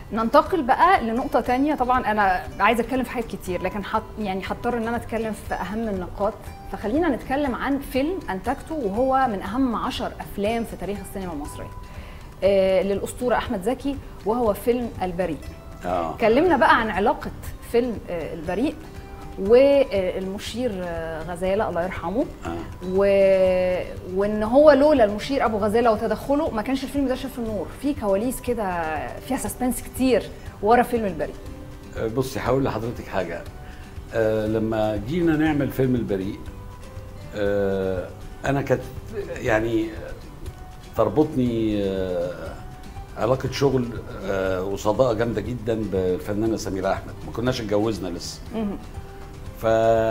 ننتقل بقى لنقطة تانية طبعا أنا عايزة أتكلم في حاجات كتير لكن حط يعني هضطر إن أنا أتكلم في أهم النقاط فخلينا نتكلم عن فيلم أنتجته وهو من أهم عشر أفلام في تاريخ السينما المصرية آه للأسطورة أحمد زكي وهو فيلم البريء اه كلمنا بقى عن علاقة فيلم آه البريء والمشير آه، غزالة الله يرحمه آه. و... وان هو لولا المشير ابو غزاله وتدخله ما كانش الفيلم ده شاف النور في كواليس كده فيها سسبنس كتير ورا فيلم البريء آه، بصي هقول لحضرتك حاجه آه لما جينا نعمل فيلم البريء آه انا كانت يعني تربطني آه علاقه شغل آه وصداقه جامده جدا بالفنانه سميره احمد ما كناش اتجوزنا لسه مهم. ف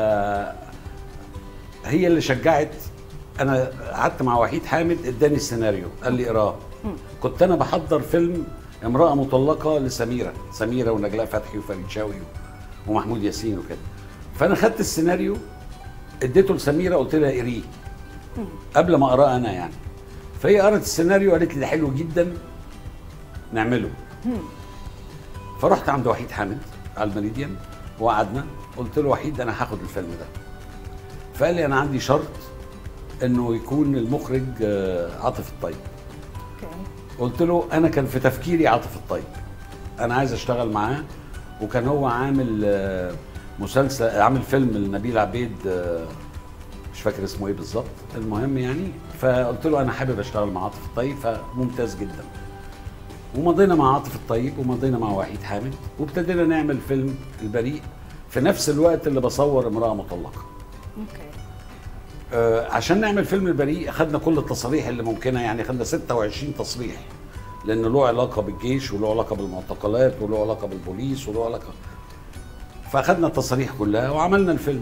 هي اللي شجعت انا قعدت مع وحيد حامد اداني السيناريو قال لي اقراه كنت انا بحضر فيلم امراه مطلقه لسميره سميره ونجلاء فتحي وفريد شوقي ومحمود ياسين وكده فانا خدت السيناريو اديته لسميره قلت لها اقريه قبل ما اقراه انا يعني فهي قرت السيناريو قالت لي ده حلو جدا نعمله فرحت عند وحيد حامد على المريديان وقعدنا قلت له وحيد انا هاخد الفيلم ده فقال لي انا عندي شرط انه يكون المخرج آه، عاطف الطيب اوكي قلت له انا كان في تفكيري عاطف الطيب انا عايز اشتغل معاه وكان هو عامل آه، مسلسل عامل فيلم لنبيل عبيد آه، مش فاكر اسمه ايه بالظبط المهم يعني فقلت له انا حابب اشتغل مع عاطف الطيب فممتاز جدا ومضينا مع عاطف الطيب ومضينا مع وحيد حامد وابتدينا نعمل فيلم البريء في نفس الوقت اللي بصور امراه مطلقه اوكي آه، عشان نعمل فيلم البريء خدنا كل التصاريح اللي ممكنه يعني خدنا 26 تصريح لان له علاقه بالجيش وله علاقه بالمعتقلات وله علاقه بالبوليس وله علاقه فاخدنا التصاريح كلها وعملنا الفيلم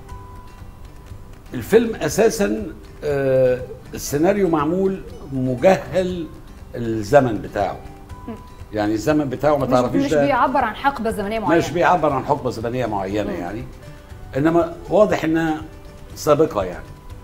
الفيلم اساسا آه، السيناريو معمول مجهل الزمن بتاعه يعني الزمن بتاعه ما مش, تعرفيش مش ده بيعبر عن حقبه زمنيه معينه مش بيعبر عن حقبه زمنيه معينه يعني انما واضح انها سابقه يعني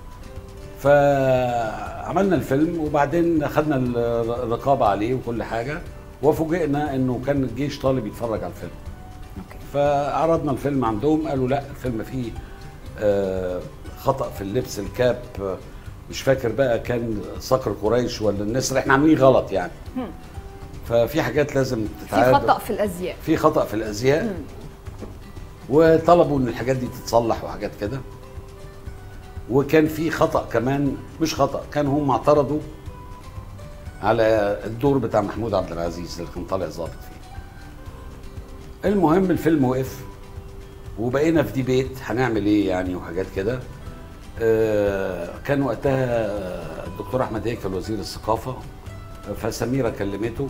فعملنا الفيلم وبعدين اخذنا الرقابه عليه وكل حاجه وفوجئنا انه كان الجيش طالب يتفرج على الفيلم اوكي فعرضنا الفيلم عندهم قالوا لا الفيلم فيه آه، خطا في اللبس الكاب آه، مش فاكر بقى كان صقر قريش ولا النسر احنا عاملين غلط يعني ففي حاجات لازم في تتعاد خطا في الازياء في خطا في الازياء وطلبوا ان الحاجات دي تتصلح وحاجات كده وكان في خطا كمان مش خطا كان هم اعترضوا على الدور بتاع محمود عبد العزيز اللي كان طالع ظابط فيه المهم الفيلم وقف وبقينا في ديبيت هنعمل ايه يعني وحاجات كده آه، كان وقتها الدكتور احمد هيكل وزير الثقافه فسميره كلمته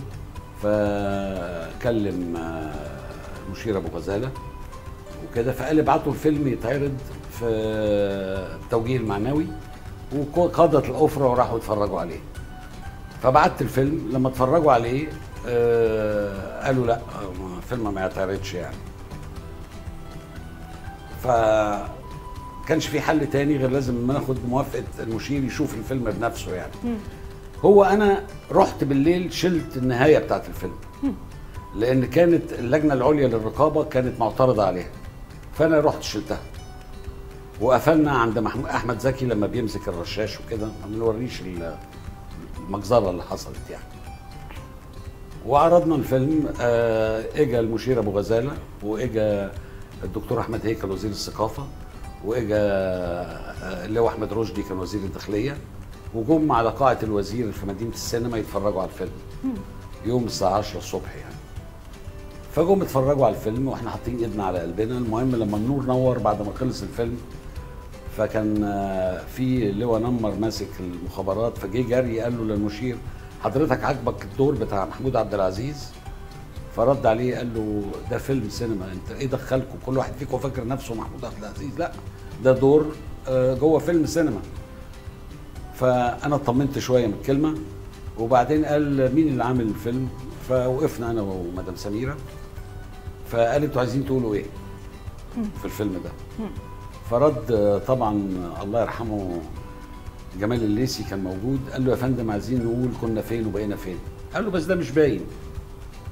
فكلم آه، مشير ابو غزاله وكده فقال ابعتوا الفيلم يتعرض في التوجيه المعنوي وقادت الأفرة وراحوا يتفرجوا عليه فبعت الفيلم لما اتفرجوا عليه آه قالوا لا ما- الفيلم ما يتعرضش يعني ف كانش في حل تاني غير لازم ناخد موافقه المشير يشوف الفيلم بنفسه يعني هو انا رحت بالليل شلت النهايه بتاعت الفيلم لان كانت اللجنه العليا للرقابه كانت معترضه عليها فانا رحت شلتها وقفلنا عند محمود احمد زكي لما بيمسك الرشاش وكده ما بنوريش ال- المجزره اللي حصلت يعني وعرضنا الفيلم آه، اجا المشير ابو غزاله واجا الدكتور احمد هيكل وزير الثقافه واجا آه، اللواء احمد رشدي كان وزير الداخليه وجم على قاعه الوزير في مدينه السينما يتفرجوا على الفيلم يوم الساعه 10 الصبح يعني فجم اتفرجوا على الفيلم واحنا حاطين ايدنا على قلبنا المهم لما النور نور بعد ما خلص الفيلم فكان آه، في لواء نمر ماسك المخابرات فجه جري قال له للمشير حضرتك عاجبك الدور بتاع محمود عبد العزيز فرد عليه قال له ده فيلم سينما انت ايه دخلكم كل واحد فيكم فاكر نفسه محمود عبد العزيز لا ده دور آه، جوه فيلم سينما فانا اطمنت شويه من الكلمه وبعدين قال مين اللي عامل الفيلم فوقفنا انا ومدام سميره فقال انتوا عايزين تقولوا ايه في الفيلم ده فرد آه، طبعا الله يرحمه جمال الليسي كان موجود قال له يا فندم عايزين نقول كنا فين وبقينا فين قال له بس ده مش باين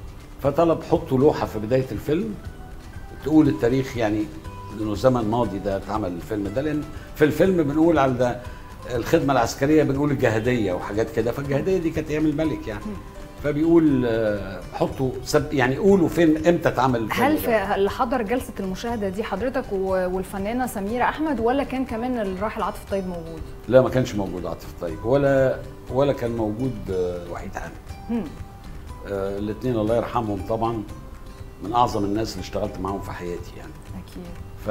فطلب حطوا لوحه في بدايه الفيلم تقول التاريخ يعني انه زمن ماضي ده اتعمل الفيلم ده لان في الفيلم بنقول على ده الخدمه العسكريه بنقول الجهاديه وحاجات كده فالجهاديه دي كانت ايام الملك يعني فبيقول آه، حطوا سب يعني قولوا فين امتى اتعمل الفيلم هل ده. في اللي حضر جلسه المشاهده دي حضرتك و- والفنانه سميره احمد ولا كان كمان الراحل عاطف طيب موجود؟ لا ما كانش موجود عاطف طيب ولا ولا كان موجود آه، وحيد حامد هم. آه الاثنين الله يرحمهم طبعا من اعظم الناس اللي اشتغلت معاهم في حياتي يعني اكيد ف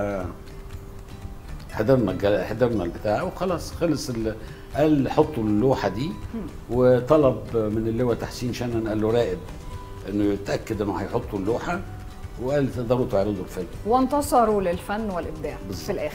حضرنا الجل... حضرنا البتاع وخلاص خلص ال... قال حطوا اللوحه دي وطلب من اللواء تحسين شنن قال له راقب انه يتاكد انه هيحطوا اللوحه وقال تقدروا تعرضوا الفيلم وانتصروا للفن والابداع بالظبط. في الاخر